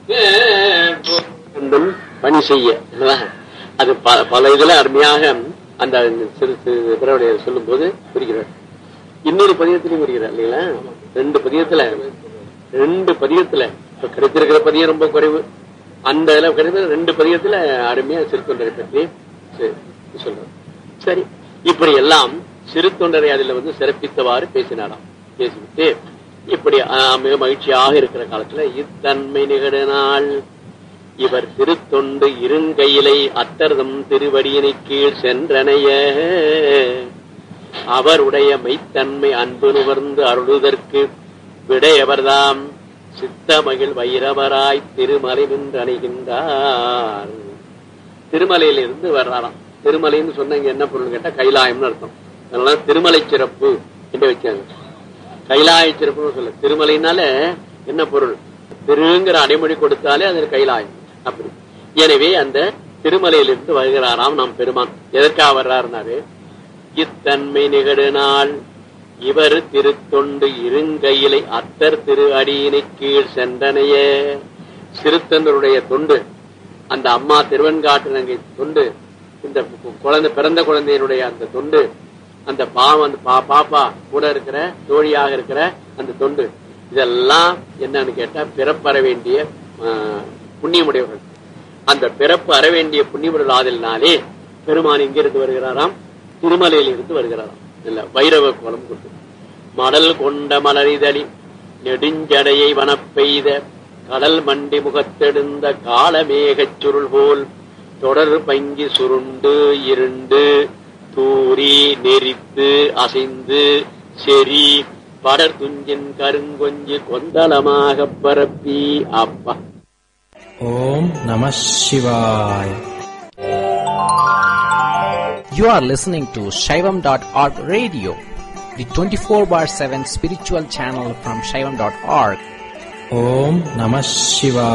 வேண்டும் பணி செய்ய அல்லவா? அது ப- பல இதுல அருமையாக அந்த சிறு சிறு பிறவுடைய சொல்லும் போது புரிகிறார் இன்னொரு பதியத்திலையும் புரிகிறார் இல்லைங்களா ரெண்டு பதியத்துல ரெண்டு பதியத்துல இப்ப கிடைத்திருக்கிற பதியம் ரொம்ப குறைவு அந்த இதுல கிடைத்த ரெண்டு பதியத்துல அருமையா சிறு தொண்டரை பற்றி சி- சொல்றார் சரி இப்படி எல்லாம் சிறு தொண்டரை அதுல வந்து சிறப்பித்தவாறு பேசினாராம் பேசிவிட்டு இப்படி ஆ, மிக மகிழ்ச்சியாக இருக்கிற காலத்துல இத்தன்மை நிகழனால் இவர் திருத்தொண்டு இருங்கையிலை அத்தர்தம் திருவடியினை கீழ் சென்றனைய அவருடைய மெய்த்தன்மை அன்பு நுகர்ந்து அருளுதற்கு விடையவர்தாம் சித்தமகிழ் வைரவராய் திருமலை நின்று அணைகின்றார் திருமலையிலிருந்து வர்றாராம் திருமலைன்னு சொன்னா இங்க என்ன பொருள் கேட்டா கைலாயம்னு அர்த்தம் அதனால திருமலை சிறப்பு என்று வச்சாங்க கைலாய சிறப்புன்னு சொல்ல திருமலைனால என்ன பொருள் திருங்கிற அடைமொழி கொடுத்தாலே அது கைலாயம் அப்படி எனவே அந்த திருமலையிலிருந்து வருகிறாராம் நாம் பெருமான் எதற்காக வர்றாருனாரு இத்தன்மை நிகழ்நாள் இவர் திருத்தொண்டு இருங்கையிலை அத்தர் திரு அடியினை கீழ் சென்றனைய சிறுத்தந்தருடைய தொண்டு அந்த அம்மா திருவெண்காட்டு தொண்டு இந்த குழந்தை பிறந்த குழந்தையினுடைய அந்த தொண்டு அந்த பாவம் அந்த பா- பாப்பா கூட இருக்கிற தோழியாக இருக்கிற அந்த தொண்டு இதெல்லாம் என்னன்னு கேட்டா பிறப்பற வேண்டிய ஆஹ், புண்ணியமுடையவர்கள் அந்த பிறப்பு அற வேண்டிய புண்ணியமுடைய ஆதலினாலே பெருமான் எங்கிருந்து வருகிறாராம் திருமலையில் இருந்து வருகிறாராம் இல்ல வைரவ கோலம் கொண்டு மடல் கொண்ட மலரிதழி நெடுஞ்சடையை வனப்பெய்த கடல் மண்டி முகத்தெடுந்த காலமேகச் சுருள் போல் தொடர் பங்கி சுருண்டு இருண்டு தூரி நெறித்து அசைந்து செறி படர் துஞ்சின் கருங்கொஞ்சி கொந்தளமாக பரப்பி அப்பா ஓம் நம சிவாய் You are listening to Shaivam.org radio, the 24 bar 7 spiritual channel from Shaivam.org. ஓம் நம சிவாய்